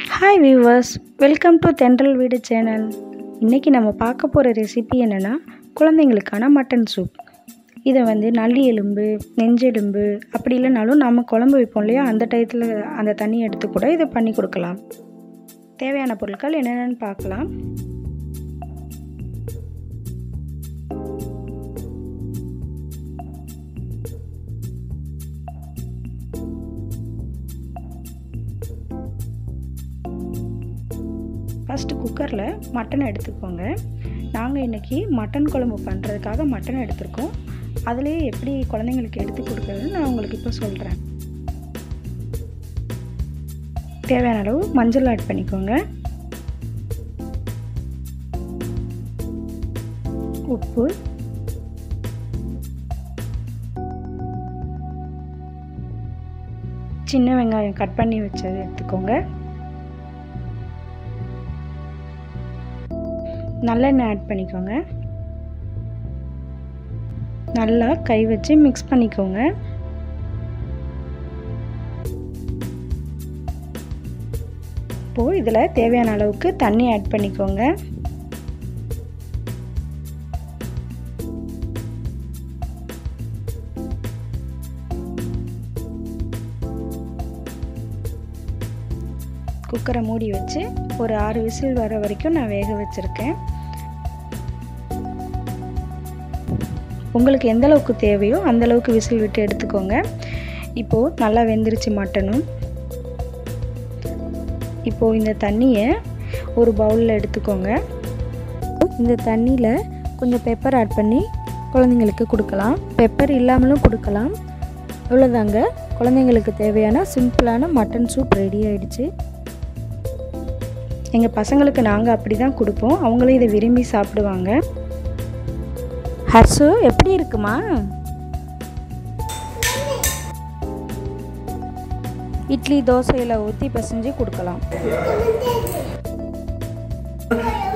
hi viewers welcome to தென்றல் வீடு channel இன்றைக்கி நம்ம பார்க்க போகிற ரெசிபி என்னென்னா குழந்தைங்களுக்கான மட்டன் சூப் இதை வந்து நல்லி எலும்பு நெஞ்செலும்பு அப்படி இல்லைனாலும் நம்ம குழம்பு வைப்போம் இல்லையா அந்த டயத்தில் அந்த தண்ணி எடுத்து கூட இதை பண்ணி கொடுக்கலாம் தேவையான பொருட்கள் என்னென்னு பார்க்கலாம் ஃபஸ்ட்டு குக்கரில் மட்டன் எடுத்துக்கோங்க நாங்கள் இன்றைக்கி மட்டன் குழம்பு பண்ணுறதுக்காக மட்டன் எடுத்திருக்கோம் அதுலேயே எப்படி குழந்தைங்களுக்கு எடுத்து கொடுக்குறதுன்னு நான் உங்களுக்கு இப்போ சொல்கிறேன் தேவையான அளவு மஞ்சள் ஆட் பண்ணிக்கோங்க உப்பு சின்ன வெங்காயம் கட் பண்ணி வச்சது எடுத்துக்கோங்க நல்லெண்ணெய் ஆட் பண்ணிக்கோங்க நல்லா கை வச்சு மிக்ஸ் பண்ணிக்கோங்க இப்போது இதில் தேவையான அளவுக்கு தண்ணி ஆட் பண்ணிக்கோங்க குக்கரை மூடி வச்சு ஒரு ஆறு விசில் வர வரைக்கும் நான் வேக வச்சுருக்கேன் உங்களுக்கு எந்த அளவுக்கு தேவையோ அந்த அளவுக்கு விசில் விட்டு எடுத்துக்கோங்க இப்போது நல்லா வெந்துருச்சு மட்டனும் இப்போது இந்த தண்ணியை ஒரு பவுலில் எடுத்துக்கோங்க இந்த தண்ணியில் கொஞ்சம் பெப்பர் ஆட் பண்ணி குழந்தைங்களுக்கு கொடுக்கலாம் பெப்பர் இல்லாமலும் கொடுக்கலாம் இவ்வளோதாங்க குழந்தைங்களுக்கு தேவையான சிம்பிளான மட்டன் சூப் ரெடி ஆயிடுச்சு எங்கள் பசங்களுக்கு நாங்கள் அப்படி தான் கொடுப்போம் அவங்களும் இதை விரும்பி சாப்பிடுவாங்க ஹர்ஷு எப்படி இருக்குமா இட்லி தோசையில் ஊற்றி பிசைஞ்சு கொடுக்கலாம்